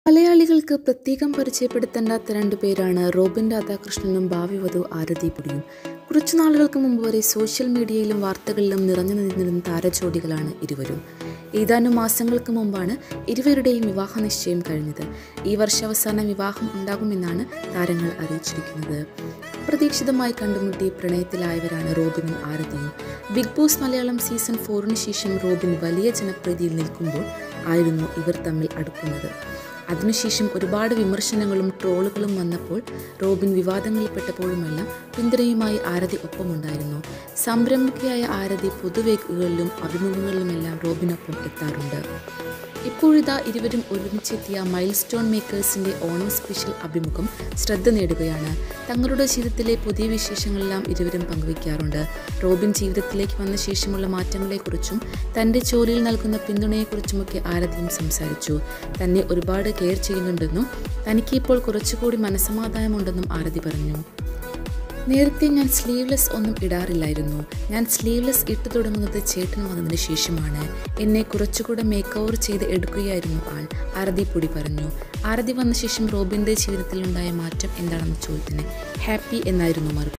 മലയാളികൾക്ക് പ്രത്യേകം പരിചയപ്പെടുത്തേണ്ടാത്ത രണ്ടു പേരാണ് റോബിൻ രാധാകൃഷ്ണനും ഭാവി വധു ആരതിപുടിയും കുറച്ചു നാളുകൾക്ക് മുമ്പ് വരെ സോഷ്യൽ മീഡിയയിലും വാർത്തകളിലും നിറഞ്ഞു നിന്നിരുന്ന താരജോഡികളാണ് ഇരുവരും ഏതാനും മാസങ്ങൾക്ക് മുമ്പാണ് ഇരുവരുടെയും വിവാഹ നിശ്ചയം കഴിഞ്ഞത് ഈ വർഷാവസാനം വിവാഹം ഉണ്ടാകുമെന്നാണ് താരങ്ങൾ അറിയിച്ചിരിക്കുന്നത് അപ്രതീക്ഷിതമായി കണ്ടുമുട്ടി പ്രണയത്തിലായവരാണ് റോബിനും ആരതിയും ബിഗ് ബോസ് മലയാളം സീസൺ ഫോറിന് ശേഷം റോബിൻ വലിയ ജനപ്രീതിയിൽ നിൽക്കുമ്പോൾ ആയിരുന്നു ഇവർ തമ്മിൽ അടുക്കുന്നത് അതിനുശേഷം ഒരുപാട് വിമർശനങ്ങളും ട്രോളുകളും വന്നപ്പോൾ റോബിൻ വിവാദങ്ങളിൽപ്പെട്ടപ്പോഴുമെല്ലാം പിന്തുണയുമായി ആരതി ഒപ്പമുണ്ടായിരുന്നു സംരംഭകയായ ആരതി പൊതുവേദികളിലും അഭിമുഖങ്ങളിലുമെല്ലാം റോബിനൊപ്പം എത്താറുണ്ട് ഇപ്പോഴിതാ ഇരുവരും ഒരുമിച്ചെത്തിയ മൈൽ സ്റ്റോൺ മേക്കേഴ്സിൻ്റെ ഓണം സ്പെഷ്യൽ അഭിമുഖം ശ്രദ്ധ നേടുകയാണ് തങ്ങളുടെ ജീവിതത്തിലെ പുതിയ വിശേഷങ്ങളെല്ലാം ഇരുവരും പങ്കുവയ്ക്കാറുണ്ട് റോബിൻ ജീവിതത്തിലേക്ക് വന്ന ശേഷമുള്ള മാറ്റങ്ങളെക്കുറിച്ചും തൻ്റെ ജോലിയിൽ നൽകുന്ന പിന്തുണയെക്കുറിച്ചുമൊക്കെ ആരതിയും സംസാരിച്ചു തന്നെ ഒരുപാട് കെയർ ചെയ്യുന്നുണ്ടെന്നും തനിക്ക് ഇപ്പോൾ കുറച്ചുകൂടി മനസ്സമാധാനമുണ്ടെന്നും ആരതി പറഞ്ഞു നേരത്തെ ഞാൻ സ്ലീവ്ലെസ് ഒന്നും ഇടാറില്ലായിരുന്നു ഞാൻ സ്ലീവ്ലെസ് ഇട്ടു തുടങ്ങുന്നത് ചേട്ടൻ വന്നതിന് ശേഷമാണ് എന്നെ കുറച്ചുകൂടെ മേക്ക് ഓവർ ചെയ്ത് എടുക്കുകയായിരുന്നു ആൾ ആരതി പൊടി പറഞ്ഞു ആരതി വന്ന ശേഷം റോബിൻ്റെ ജീവിതത്തിലുണ്ടായ മാറ്റം എന്താണെന്ന ചോദ്യത്തിന് ഹാപ്പി എന്നായിരുന്നു മറുപടി